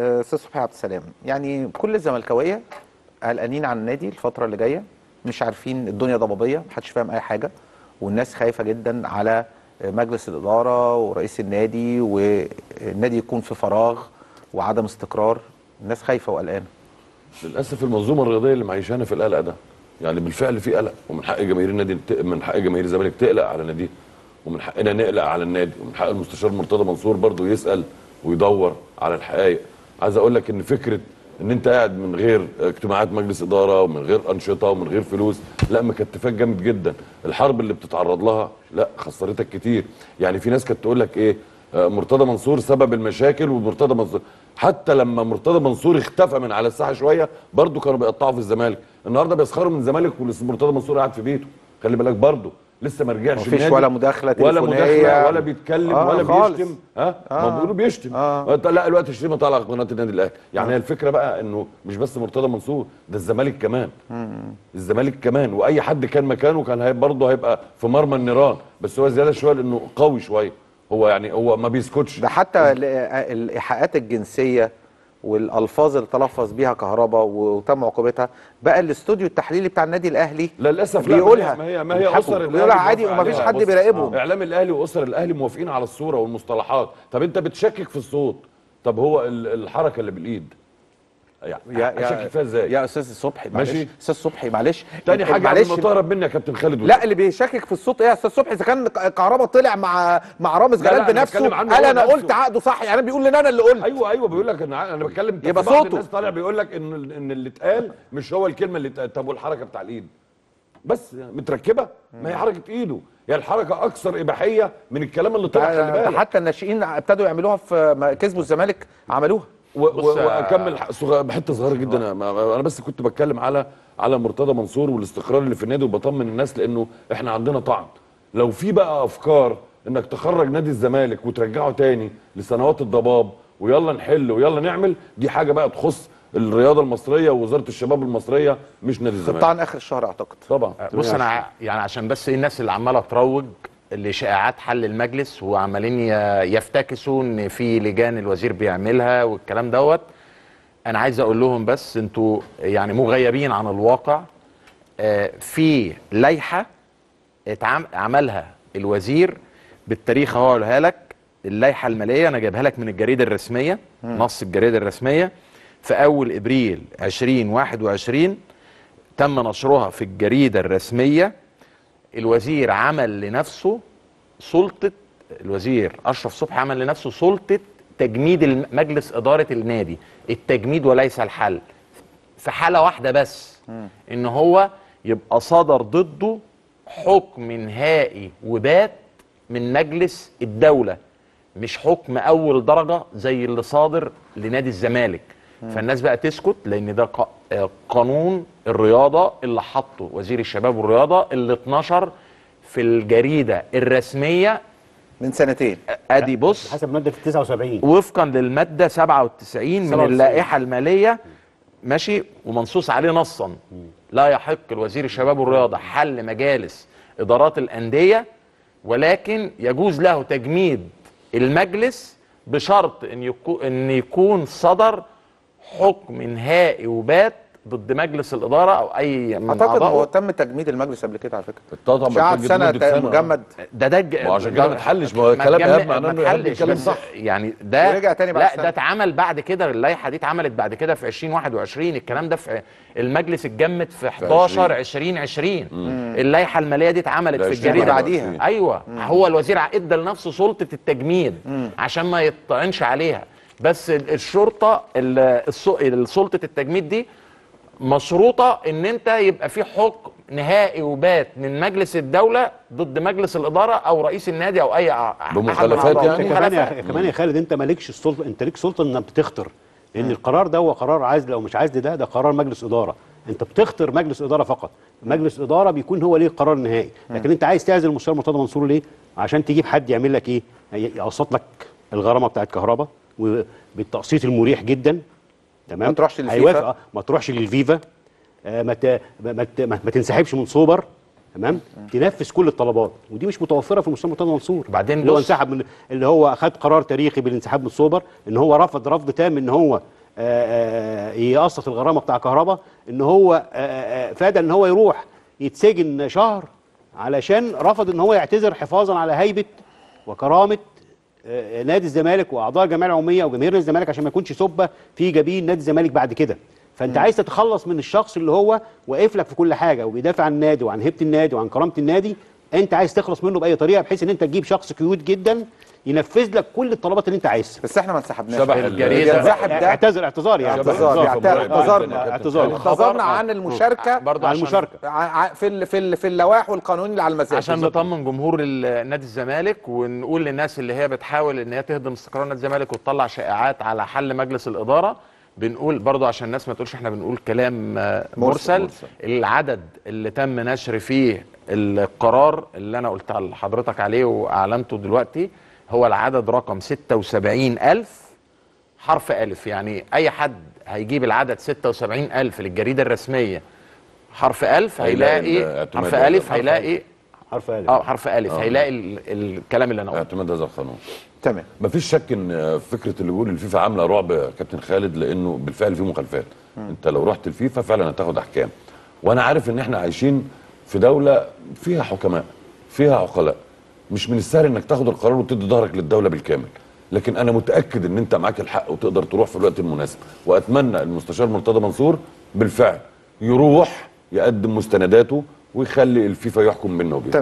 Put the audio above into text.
آه، استاذ صبحي عبد السلام يعني كل الزملكاويه قلقانين عن النادي الفتره اللي جايه مش عارفين الدنيا ضبابيه محدش فاهم اي حاجه والناس خايفه جدا على مجلس الاداره ورئيس النادي والنادي يكون في فراغ وعدم استقرار الناس خايفه وقلقانه للاسف المنظومه الرياضيه اللي معيشانا في القلق ده يعني بالفعل في قلق ومن حق جماهير النادي ت- من حق جماهير الزمالك تقلق على ناديه ومن حقنا نقلق على النادي ومن حق المستشار مرتضى منصور برضه يسال ويدور على الحقائق عايز اقول لك ان فكره ان انت قاعد من غير اجتماعات مجلس اداره ومن غير انشطه ومن غير فلوس لا مكتفاك جامد جدا الحرب اللي بتتعرض لها لا خسرتك كتير يعني في ناس كانت تقول لك ايه آه، مرتضى منصور سبب المشاكل ومرتضى منصور حتى لما مرتضى منصور اختفى من على الساحه شويه برضه كانوا بيقطعوا في الزمالك النهارده بيسخروا من الزمالك ولسه مرتضى منصور قاعد في بيته خلي بالك برضه لسه ما رجعش مفيش النادي. ولا مداخلة ولا تليفونية. مداخله ولا بيتكلم آه، ولا خالص. بيشتم ها آه. ما بيقولوا بيشتم آه. آه. لا الوقت شتيمه طالعه على قناه النادي الاهلي يعني هي الفكره بقى انه مش بس مرتضى منصور ده الزمالك كمان الزمالك كمان واي حد كان مكانه كان هي برضه هيبقى في مرمى النيران بس هو زياده شويه لانه قوي شويه هو يعني هو ما بيسكتش ده حتى ال- الايحاءات الجنسيه والالفاظ اللي تلفظ بيها كهرباء وتم عقوبتها بقى الاستوديو التحليلي بتاع النادي الاهلي للاسف لا بيقولها ما هي ما هي بيضحكوا. اسر الاهلي بيقولها عادي موافقة ومفيش عليها. حد بص، بيراقبهم اعلام الاهلي واسر الاهلي موافقين على الصوره والمصطلحات طب انت بتشكك في الصوت طب هو ال- الحركه اللي بالايد يعني اشكك فيها ازاي يا استاذ صبحي معلش ماشي. استاذ صبحي معلش تاني حاجه معلش قبل ما تهرب مني يا كابتن خالد لا اللي بيشكك في الصوت ايه يا استاذ صبحي اذا كان كهربا طلع مع مع رامز لا، لا، جلال أنا بنفسه بتكلم عنه قال هو انا نفسه. قلت عقده صح يعني بيقول لي انا اللي قلت ايوه ايوه بيقول لك انا انا بتكلم يبقى في بعض صوته. الناس طالع بيقول لك ان ان اللي اتقال مش هو الكلمه اللي اتقال طب والحركه بتاع الايد بس متركبه ما هي حركه ايده هي الحركه اكثر اباحيه من الكلام اللي طلع خلي ده بالك حتى الناشئين ابتدوا يعملوها في ما كسبوا الزمالك عملوها و- و- واكمل ح- صغ- بحته صغيره جدا أنا- ما- انا بس كنت بتكلم على على مرتضى منصور والاستقرار اللي في النادي وبطمن الناس لانه احنا عندنا طعن لو في بقى افكار انك تخرج نادي الزمالك وترجعه تاني لسنوات الضباب ويلا نحل ويلا نعمل دي حاجه بقى تخص الرياضه المصريه ووزاره الشباب المصريه مش نادي الزمالك طبعا اخر الشهر اعتقد طبعا بص انا ع- يعني عشان بس ايه الناس اللي عماله تروج لشائعات حل المجلس وعمالين ي- يفتكسوا ان في لجان الوزير بيعملها والكلام دوت انا عايز اقول لهم بس انتوا يعني مغيبين عن الواقع آه، في لائحه اتعم- عملها الوزير بالتاريخ اهو هقولها لك اللائحه الماليه انا جايبها لك من الجريده الرسميه نص الجريده الرسميه في اول ابريل 2021 تم نشرها في الجريده الرسميه الوزير عمل لنفسه سلطه الوزير اشرف صبحي عمل لنفسه سلطه تجميد الم- مجلس اداره النادي التجميد وليس الحل في حاله واحده بس ان هو يبقى صدر ضده حكم نهائي وبات من مجلس الدوله مش حكم اول درجه زي اللي صادر لنادي الزمالك فالناس بقى تسكت لان ده ق- آه، قانون الرياضه اللي حطه وزير الشباب والرياضه اللي اتنشر في الجريده الرسميه من سنتين ادي بص حسب ماده 79 وفقا للماده 97 من 97. اللائحه الماليه ماشي ومنصوص عليه نصا لا يحق لوزير الشباب والرياضه حل مجالس ادارات الانديه ولكن يجوز له تجميد المجلس بشرط ان يكون ان يكون صدر حكم نهائي وبات ضد مجلس الاداره او اي من اعتقد هو اعضائه تم تجميد المجلس قبل كده على فكره طبعا مش قعد بتجمد سنه مدة سنة. مجمد ده ده الج- ما عشان كده ده- ما اتحلش، ما هو ما كلام اتجم- إيهاب معناه ما إنه إيهاب اتحلش، بيتكلم بس صح. يعني ده ورجع تاني بعد لا سنة. ده اتعمل بعد كده اللائحه دي اتعملت بعد كده في 2021 الكلام ده في المجلس اتجمد في 11 2020 اللائحه الماليه دي اتعملت لا، في 20 الجريده بعديها. ايوه هو الوزير ادى لنفسه سلطه التجميد عشان ما يطعنش عليها بس ال- الشرطه ال- الس- سلطه التجميد دي مشروطه ان انت يبقى في حكم نهائي وبات من مجلس الدوله ضد مجلس الاداره او رئيس النادي او اي أحد من بمخالفات أعضائه. يعني؟ كمان بمخالفات. يا كمان يا خالد انت مالكش السلطه انت ليك سلطه انك بتختار لان القرار ده هو قرار عزل او مش عزل ده ده قرار مجلس اداره انت بتختار مجلس اداره فقط مجلس اداره بيكون هو ليه القرار النهائي لكن انت عايز تعزل المستشار مرتضى منصور ليه عشان تجيب حد يعمل لك ايه يقسط لك الغرامه بتاعت كهرباء وبالتقسيط المريح جدا تمام ما تروحش للفيفا. هيوافق آه، ما تروحش للفيفا آه، ما ت- ما- ما ت- ما ما تنسحبش من سوبر تمام تنفذ كل الطلبات ودي مش متوفره في المستشار مرتضى منصور وبعدين اللي هو بص- انسحب من اللي هو خد قرار تاريخي بالانسحاب من السوبر ان هو رفض رفض تام ان هو آه، آه، يقسط الغرامه بتاع كهرباء ان هو آه، آه، فاد ان هو يروح يتسجن شهر علشان رفض ان هو يعتذر حفاظا على هيبه وكرامه آه، نادي الزمالك واعضاء الجمعيه العموميه وجماهير نادي الزمالك عشان ما يكونش سبه في جبين نادي الزمالك بعد كده فانت عايز تتخلص من الشخص اللي هو واقف لك في كل حاجه وبيدافع عن النادي وعن هيبه النادي وعن كرامه النادي انت عايز تخلص منه باي طريقه بحيث ان انت تجيب شخص كيوت جدا ينفذ لك كل الطلبات اللي انت عايزها بس احنا ما انسحبناش شبح الجريدة. الانسحاب ده اعتذر اعتذار يعني اعتذار شبح يعني الزمالك. اعتذرنا آه، اعتذار. اعتذرنا عن المشاركه برضه على عشان المشاركه ع- ع- في ال- في ال- في اللوائح والقانون اللي على المساجد عشان نطمن جمهور ال- نادي الزمالك ونقول للناس اللي هي بتحاول ان هي تهدم استقرار نادي الزمالك وتطلع شائعات على حل مجلس الاداره بنقول برضو عشان الناس ما تقولش احنا بنقول كلام آه، مرسل, مرسل. العدد اللي تم نشر فيه القرار اللي انا قلت لحضرتك عليه واعلنته دلوقتي هو العدد رقم 76000 حرف ألف يعني أي حد هيجيب العدد 76000 للجريدة الرسمية حرف ألف هيلاقي هيلاقي الاعتماد حرف هذا ألف الحرف. هيلاقي حرف الف اه حرف ألف هيلاقي ال- الكلام اللي أنا قلته اعتماد هذا القانون تمام مفيش شك ان فكره اللجوء للفيفا عامله رعب يا كابتن خالد لانه بالفعل في مخالفات انت لو رحت الفيفا فعلا هتاخد احكام وانا عارف ان احنا عايشين في دوله فيها حكماء فيها عقلاء مش من السهل انك تاخد القرار وتدي ظهرك للدوله بالكامل لكن انا متاكد ان انت معاك الحق وتقدر تروح في الوقت المناسب واتمنى المستشار مرتضى منصور بالفعل يروح يقدم مستنداته ويخلي الفيفا يحكم منه وبيه